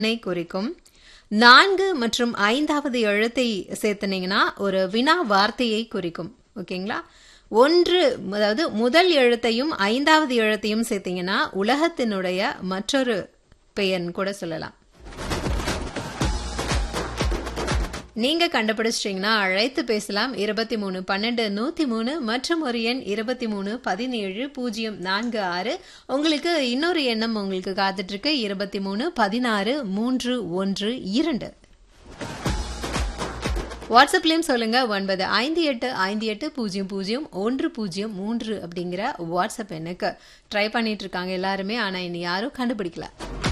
எண்ணை குறிக்கும் நான்கு மற்றும் ஐந்தாவது எழுத்தை சேர்த்துனீங்கன்னா ஒரு வினா வார்த்தையை குறிக்கும் ஓகேங்களா ஒன்று அதாவது முதல் எழுத்தையும் ஐந்தாவது எழுத்தையும் சேர்த்தீங்கன்னா உலகத்தினுடைய மற்றொரு பெயர்னு கூட சொல்லலாம் நீங்க கண்டுபிடிச்சிட்டீங்கன்னா அழைத்து பேசலாம் இருபத்தி மூணு பன்னெண்டு நூத்தி மூணு மற்றும் ஒரு எண் இருபத்தி மூணு பதினேழு பூஜ்ஜியம் நான்கு ஆறு உங்களுக்கு இன்னொரு எண்ணம் உங்களுக்கு காத்துட்டு இருக்கு இருபத்தி மூணு பதினாறு மூன்று ஒன்று இரண்டு வாட்ஸ்அப்லயும் சொல்லுங்க ஒன்பது ஐந்து எட்டு ஐந்து எட்டு பூஜ்ஜியம் பூஜ்ஜியம் ஒன்று பூஜ்ஜியம் மூன்று அப்படிங்கிற வாட்ஸ்அப் எண்ணுக்கு ட்ரை பண்ணிட்டு இருக்காங்க எல்லாருமே ஆனா இனி யாரும் கண்டுபிடிக்கல